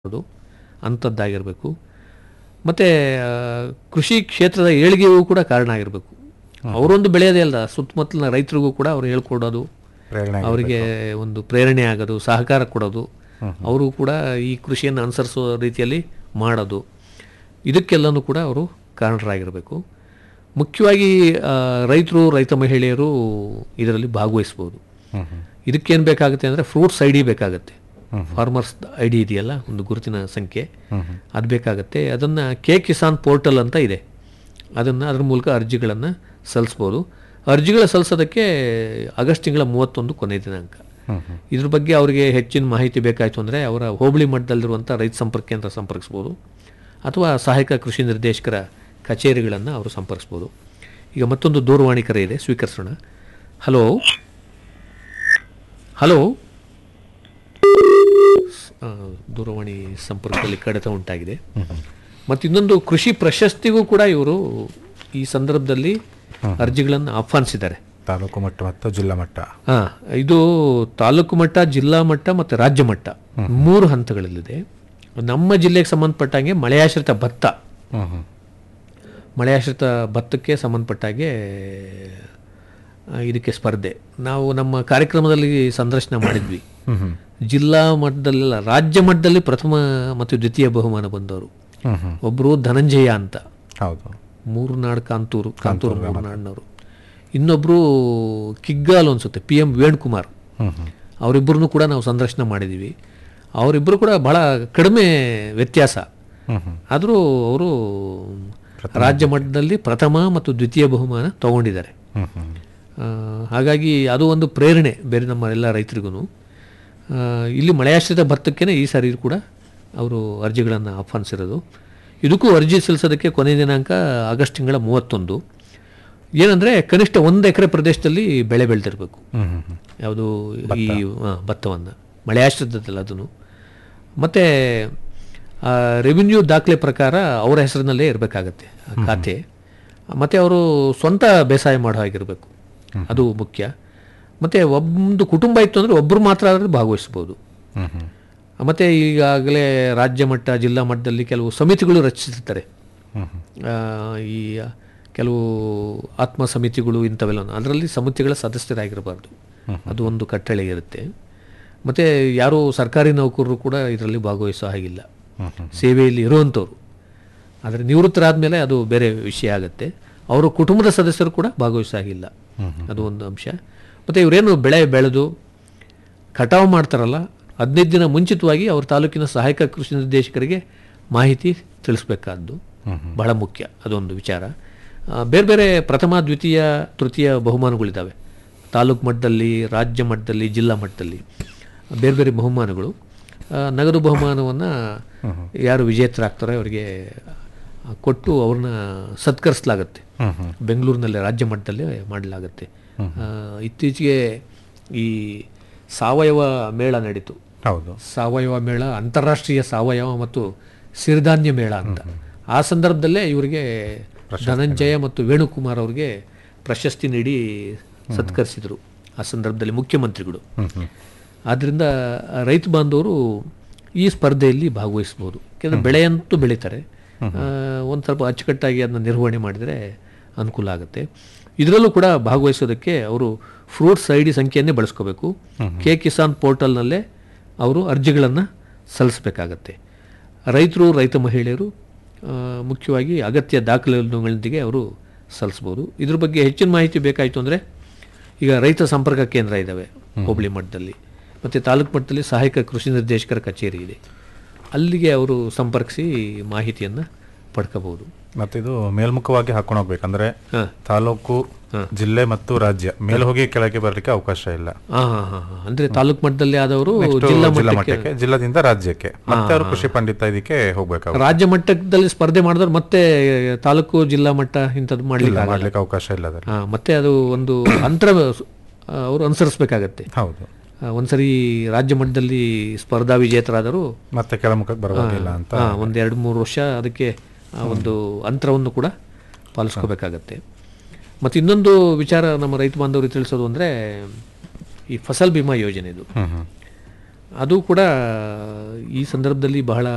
ಅದು ಅಂಥದ್ದಾಗಿರಬೇಕು ಮತ್ತು ಕೃಷಿ ಕ್ಷೇತ್ರದ ಏಳಿಗೆಗೂ ಕೂಡ ಕಾರಣ ಆಗಿರಬೇಕು ಅವರೊಂದು ಬೆಳೆಯೋದೇ ಅಲ್ಲ ಸುತ್ತಮುತ್ತಲಿನ ರೈತರಿಗೂ ಕೂಡ ಅವರು ಹೇಳ್ಕೊಡೋದು ಪ್ರೇರಣೆ ಅವರಿಗೆ ಒಂದು ಪ್ರೇರಣೆ ಆಗೋದು ಸಹಕಾರ ಕೊಡೋದು ಅವರು ಕೂಡ ಈ ಕೃಷಿಯನ್ನು ಅನುಸರಿಸೋ ರೀತಿಯಲ್ಲಿ ಮಾಡೋದು ಇದಕ್ಕೆಲ್ಲನೂ ಕೂಡ ಅವರು ಕಾರಣರಾಗಿರಬೇಕು ಮುಖ್ಯವಾಗಿ ಆ, ರೈತರು ರೈತ ಮಹಿಳೆಯರು ಇದರಲ್ಲಿ ಭಾಗವಹಿಸ್ಬೋದು ಹ್ಮ್ ಹ್ಮ್ ಇದಕ್ಕೇನು ಬೇಕಾಗುತ್ತೆ ಅಂದರೆ ಫ್ರೂಟ್ಸ್ ಐ ಡಿ ಬೇಕಾಗುತ್ತೆ ಫಾರ್ಮರ್ಸ್ ಐ ಡಿ ಇದೆಯಲ್ಲ ಒಂದು ಗುರುತಿನ ಸಂಖ್ಯೆ ಅದು ಬೇಕಾಗುತ್ತೆ ಅದನ್ನು ಕೆ ಕಿಸಾನ್ ಪೋರ್ಟಲ್ ಅಂತ ಇದೆ ಅದನ್ನು ಅದ್ರ ಮೂಲಕ ಅರ್ಜಿಗಳನ್ನು ಸಲ್ಲಿಸ್ಬೋದು ಅರ್ಜಿಗಳ ಸಲ್ಲಿಸೋದಕ್ಕೆ ಆಗಸ್ಟ್ ತಿಂಗಳ ಮೂವತ್ತೊಂದು ಕೊನೆ ದಿನಾಂಕ ಹ್ಮ್ ಹ್ಮ್ ಇದ್ರ ಬಗ್ಗೆ ಅವರಿಗೆ ಹೆಚ್ಚಿನ ಮಾಹಿತಿ ಬೇಕಾಯಿತು ಅಂದರೆ ಅವರ ಹೋಬಳಿ ಮಟ್ಟದಲ್ಲಿರುವಂಥ ರೈತ ಸಂಪರ್ಕ ಕೇಂದ್ರ ಸಂಪರ್ಕಿಸ್ಬೋದು ಅಥವಾ ಸಹಾಯಕ ಕೃಷಿ ನಿರ್ದೇಶಕರ ಕಚೇರಿಗಳನ್ನು ಅವರು ಸಂಪರ್ಕಿಸ್ಬೋದು ಈಗ ಮತ್ತೊಂದು ದೂರವಾಣಿ ಕರೆ ಇದೆ ಸ್ವೀಕರಿಸೋಣ ಹಲೋ ಹಲೋ ಆ, ದೂರವಾಣಿ ಸಂಪರ್ಕದಲ್ಲಿ ಕಡಿತ ಉಂಟಾಗಿದೆ ಮತ್ತು ಇನ್ನೊಂದು ಕೃಷಿ ಪ್ರಶಸ್ತಿಗೂ ಕೂಡ ಇವರು ಈ ಸಂದರ್ಭದಲ್ಲಿ ಅರ್ಜಿಗಳನ್ನು ಆಹ್ವಾನಿಸಿದ್ದಾರೆ ತಾಲೂಕು ಮಟ್ಟ ಮತ್ತು ಜಿಲ್ಲಾ ಮಟ್ಟ ಹಾ ಇದು ತಾಲೂಕು ಮಟ್ಟ ಜಿಲ್ಲಾ ಮಟ್ಟ ಮತ್ತು ರಾಜ್ಯ ಮಟ್ಟ ಮೂರು ಹಂತಗಳಲ್ಲಿದೆ ನಮ್ಮ ಜಿಲ್ಲೆಗೆ ಸಂಬಂಧಪಟ್ಟಂಗೆ ಮಳೆಯಾಶ್ರಿತ ಭತ್ತ ಹ್ಮ್ ಹ್ಮ್ ಮಳೆಯಾಶ್ರಿತ ಭತ್ತಕ್ಕೆ ಸಂಬಂಧಪಟ್ಟಾಗೆ ಆ, ಇದಕ್ಕೆ ಸ್ಪರ್ಧೆ ನಾವು ನಮ್ಮ ಕಾರ್ಯಕ್ರಮದಲ್ಲಿ ಸಂದರ್ಶನ ಮಾಡಿದ್ವಿ ಹ್ಮ್ ಹ್ಮ್ ಜಿಲ್ಲಾ ಮಟ್ಟದಲ್ಲ ರಾಜ್ಯ ಮಟ್ಟದಲ್ಲಿ ಪ್ರಥಮ ಮತ್ತು ದ್ವಿತೀಯ ಬಹುಮಾನ ಬಂದವರು ಹ್ಮ್ ಹ್ಮ್ ಒಬ್ಬರು ಧನಂಜಯ ಅಂತ ಹೌದು ಮೂರುನಾಡು ಕಾಂತೂರು ಕಾಂತೂರು ಮೂರುನಾಡಿನವರು ಇನ್ನೊಬ್ಬರು ಕಿಗ್ಗಾಲ್ ಅನ್ಸುತ್ತೆ ಪಿ ಎಂ ವೇಣುಕುಮಾರ್ ಹ್ಮ್ ಹ್ಮ್ ಅವರಿಬ್ಬರನ್ನು ಕೂಡ ನಾವು ಸಂದರ್ಶನ ಮಾಡಿದ್ದೀವಿ ಅವರಿಬ್ಬರು ಕೂಡ ಬಹಳ ಕಡಿಮೆ ವ್ಯತ್ಯಾಸ ಹ್ಮ್ ಹ್ಮ್ ಆದರೂ ಅವರು ರಾಜ್ಯ ಮಟ್ಟದಲ್ಲಿ ಪ್ರಥಮ ಮತ್ತು ದ್ವಿತೀಯ ಬಹುಮಾನ ತಗೊಂಡಿದ್ದಾರೆ ಹ್ಮ್ ಹ್ಮ್ ಆ, ಹಾಗಾಗಿ ಅದು ಒಂದು ಪ್ರೇರಣೆ ಬೇರೆ ನಮ್ಮ ಎಲ್ಲ ರೈತರಿಗೂ ಇಲ್ಲಿ ಮಳೆಯಾಶ್ರಿತ ಭತ್ತಕ್ಕೇ ಈ ಸಾರಿ ಕೂಡ ಅವರು ಅರ್ಜಿಗಳನ್ನು ಆಹ್ವಾನಿಸಿರೋದು ಇದಕ್ಕೂ ಅರ್ಜಿ ಸಲ್ಲಿಸೋದಕ್ಕೆ ಕೊನೆಯ ದಿನಾಂಕ ಆಗಸ್ಟ್ ತಿಂಗಳ ಮೂವತ್ತೊಂದು ಏನಂದರೆ ಕನಿಷ್ಠ ಒಂದು ಎಕರೆ ಪ್ರದೇಶದಲ್ಲಿ ಬೆಳೆ ಬೆಳೆದಿರಬೇಕು ಹ್ಮ್ ಹ್ಮ್ ಹ್ಮ್ ಯಾವುದು ಈ ಭತ್ತವನ್ನು ಮಳೆಯಾಶ್ರಿತದಲ್ಲ ಅದನ್ನು ಮತ್ತು ರೆವಿನ್ಯೂ ದಾಖಲೆ ಪ್ರಕಾರ ಅವರ ಹೆಸರಿನಲ್ಲೇ ಇರಬೇಕಾಗತ್ತೆ ಆ ಖಾತೆ ಮತ್ತು ಅವರು ಸ್ವಂತ ಬೇಸಾಯ ಮಾಡೋ ಹಾಗಿರಬೇಕು ಅದು ಮುಖ್ಯ ಮತ್ತು ಒಂದು ಕುಟುಂಬ ಇತ್ತು ಅಂದರೆ ಒಬ್ಬರು ಮಾತ್ರ ಅದರಲ್ಲಿ ಭಾಗವಹಿಸ್ಬೋದು ಹ್ಮ್ ಹ್ಮ್ ಮತ್ತು ಈಗಾಗಲೇ ರಾಜ್ಯ ಮಟ್ಟ ಜಿಲ್ಲಾ ಮಟ್ಟದಲ್ಲಿ ಕೆಲವು ಸಮಿತಿಗಳು ರಚಿಸಿರ್ತಾರೆ ಹ್ಮ್ ಹ್ಮ್ ಆ, ಈ ಕೆಲವು ಆತ್ಮ ಸಮಿತಿಗಳು ಇಂಥವೆಲ್ಲ ಅದರಲ್ಲಿ ಸಮಿತಿಗಳ ಸದಸ್ಯರಾಗಿರಬಾರ್ದು ಅದು ಒಂದು ಕಟ್ಟಳೆ ಇರುತ್ತೆ ಮತ್ತು ಯಾರು ಸರ್ಕಾರಿ ನೌಕರರು ಕೂಡ ಇದರಲ್ಲಿ ಭಾಗವಹಿಸೋ ಹಾಗಿಲ್ಲ ಹ್ಮ್ ಹ್ಮ್ ಸೇವೆಯಲ್ಲಿ ಇರುವಂಥವ್ರು ಆದರೆ ನಿವೃತ್ತರಾದ ಮೇಲೆ ಅದು ಬೇರೆ ವಿಷಯ ಆಗುತ್ತೆ ಅವರು ಕುಟುಂಬದ ಸದಸ್ಯರು ಕೂಡ ಭಾಗವಹಿಸೋ ಹಾಗಿಲ್ಲ ಅದು ಒಂದು ಅಂಶ ಮತ್ತು ಇವರೇನು ಬೆಳೆ ಬೆಳೆದು ಕಟಾವು ಮಾಡ್ತಾರಲ್ಲ ಹದಿನೈದು ದಿನ ಮುಂಚಿತವಾಗಿ ಅವ್ರ ತಾಲೂಕಿನ ಸಹಾಯಕ ಕೃಷಿ ನಿರ್ದೇಶಕರಿಗೆ ಮಾಹಿತಿ ತಿಳಿಸ್ಬೇಕಾದ್ದು ಬಹಳ ಮುಖ್ಯ ಅದೊಂದು ವಿಚಾರ ಆ, ಬೇರೆ ಬೇರೆ ಪ್ರಥಮ ದ್ವಿತೀಯ ತೃತೀಯ ಬಹುಮಾನಗಳಿದ್ದಾವೆ ತಾಲೂಕು ಮಟ್ಟದಲ್ಲಿ ರಾಜ್ಯ ಮಟ್ಟದಲ್ಲಿ ಜಿಲ್ಲಾ ಮಟ್ಟದಲ್ಲಿ ಬೇರೆ ಬೇರೆ ಬಹುಮಾನಗಳು ಆ, ನಗದು ಬಹುಮಾನವನ್ನು ಯಾರು ವಿಜೇತರಾಗ್ತಾರೋ ಅವರಿಗೆ ಆ, ಕೊಟ್ಟು ಅವ್ರನ್ನ ಸತ್ಕರಿಸಲಾಗತ್ತೆ ಹ್ಮ್ ಹ್ಮ್ ಬೆಂಗಳೂರಿನಲ್ಲಿ ರಾಜ್ಯ ಮಟ್ಟದಲ್ಲೇ ಮಾಡಲಾಗುತ್ತೆ ಆ, ಇತ್ತೀಚೆಗೆ ಈ ಸಾವಯವ ಮೇಳ ನಡೀತು ಹೌದು ಸಾವಯವ ಮೇಳ ಅಂತಾರಾಷ್ಟ್ರೀಯ ಸಾವಯವ ಮತ್ತು ಸಿರಿಧಾನ್ಯ ಮೇಳ ಅಂತ ಆ ಸಂದರ್ಭದಲ್ಲೇ ಇವರಿಗೆ ಧನಂಜಯ ಮತ್ತು ವೇಣುಕುಮಾರ್ ಅವರಿಗೆ ಪ್ರಶಸ್ತಿ ನೀಡಿ ಸತ್ಕರಿಸಿದರು ಆ ಸಂದರ್ಭದಲ್ಲಿ ಮುಖ್ಯಮಂತ್ರಿಗಳು ಹ್ಮ್ ಹ್ಮ್ ಆದ್ದರಿಂದ ರೈತ ಬಾಂಧವರು ಈ ಸ್ಪರ್ಧೆಯಲ್ಲಿ ಭಾಗವಹಿಸ್ಬೋದು ಯಾಕೆಂದರೆ ಬೆಳೆಯಂತೂ ಬೆಳೀತಾರೆ ಒಂದು ಸ್ವಲ್ಪ ಅಚ್ಚುಕಟ್ಟಾಗಿ ಅದನ್ನ ನಿರ್ವಹಣೆ ಮಾಡಿದರೆ ಅನುಕೂಲ ಆಗುತ್ತೆ ಇದರಲ್ಲೂ ಕೂಡ ಭಾಗವಹಿಸೋದಕ್ಕೆ ಅವರು ಫ್ರೂಟ್ಸ್ ಐ ಡಿ ಸಂಖ್ಯೆಯನ್ನೇ ಬಳಸ್ಕೋಬೇಕು ಕೆ ಕಿಸಾನ್ ಪೋರ್ಟಲ್ನಲ್ಲೇ ಅವರು ಅರ್ಜಿಗಳನ್ನು ಸಲ್ಲಿಸಬೇಕಾಗತ್ತೆ ರೈತರು ರೈತ ಮಹಿಳೆಯರು ಆ, ಮುಖ್ಯವಾಗಿ ಅಗತ್ಯ ದಾಖಲೆಗಳೊಂದಿಗೆ ಅವರು ಸಲ್ಲಿಸ್ಬೋದು ಇದ್ರ ಬಗ್ಗೆ ಹೆಚ್ಚಿನ ಮಾಹಿತಿ ಬೇಕಾಯಿತು ಅಂದರೆ ಈಗ ರೈತ ಸಂಪರ್ಕ ಕೇಂದ್ರ ಇದ್ದಾವೆ ಹೋಬಳಿ ಮಟ್ಟದಲ್ಲಿ ಮತ್ತು ತಾಲೂಕು ಮಟ್ಟದಲ್ಲಿ ಸಹಾಯಕ ಕೃಷಿ ನಿರ್ದೇಶಕರ ಕಚೇರಿ ಇದೆ ಅಲ್ಲಿಗೆ ಅವರು ಸಂಪರ್ಕಿಸಿ ಮಾಹಿತಿಯನ್ನು ಪಡ್ಕೋಬಹುದು ಮತ್ತಿದು ಮೇಲ್ಮುಖವಾಗಿ ಹಾಕೊಂಡು ಹೋಗ್ಬೇಕಂದ್ರೆ ಹಾಂ ತಾಲೂಕು ಜಿಲ್ಲೆ ಮತ್ತು ರಾಜ್ಯ ಮೇಲೆ ಹೋಗಿ ಕೆಳಗೆ ಬರ್ಲಿಕ್ಕೆ ಅವಕಾಶ ಇಲ್ಲ ಹಾಂ ಹಾಂ ಹಾಂ ಹಾಂ ಅಂದರೆ ತಾಲೂಕು ಮಟ್ಟದಲ್ಲಿ ಆದವರು Next ಜಿಲ್ಲಾ ಜಿಲ್ಲಾ ಮಟ್ಟಕ್ಕೆ ಮಟ್ಟಕ್ಕೆ ಜಿಲ್ಲಾದಿಂದ ರಾಜ್ಯಕ್ಕೆ ಮತ್ತೆ ಅವರು ಕೃಷಿ ಪಂಡಿತ ಇದಕ್ಕೆ ಹೋಗ್ಬೇಕಾಗುತ್ತೆ ರಾಜ್ಯ ಮಟ್ಟದಲ್ಲಿ ಸ್ಪರ್ಧೆ ಮಾಡಿದ್ರೆ ಮತ್ತೆ ತಾಲೂಕು ಜಿಲ್ಲಾ ಮಟ್ಟ ಇಂಥದ್ದು ಮಾಡ್ಲಿಕ್ಕೆ ಇಲ್ಲ ಆಗಲ್ಲ ಮಾಡ್ಲಿಕ್ಕೆ ಅವಕಾಶ ಇಲ್ಲ ಅದರಲ್ಲಿ ಹಾಂ ಮತ್ತೆ ಅದು ಒಂದು ಅಂತರ ಅವರು ಅನುಸರಿಸ್ಬೇಕಾಗತ್ತೆ ಹೌದು ಆ, ಒಂದ್ಸರಿ ರಾಜ್ಯ ಮಟ್ಟದಲ್ಲಿ ಸ್ಪರ್ಧಾ ವಿಜೇತರಾದರು ಮತ್ತೆ ಕೆಳಮುಖಕ್ಕೆ ಬರವಾಗಿಲ್ಲ ಅಂತ ಹಾಂ ಒಂದು ಎರಡು ಮೂರು ವರ್ಷ ಅದಕ್ಕೆ ಆ ಒಂದು ಅಂತರವನ್ನು ಕೂಡ ಪಾಲಿಸ್ಕೋಬೇಕಾಗತ್ತೆ ಮತ್ತು ಇನ್ನೊಂದು ವಿಚಾರ ನಮ್ಮ ರೈತ ಬಾಂಧವರಿಗೆ ತಿಳಿಸೋದು ಅಂದರೆ ಈ ಫಸಲ್ ಬಿಮಾ ಯೋಜನೆದು ಹ್ಮ್ ಹ್ಮ್ ಅದು ಕೂಡ ಈ ಸಂದರ್ಭದಲ್ಲಿ ಬಹಳ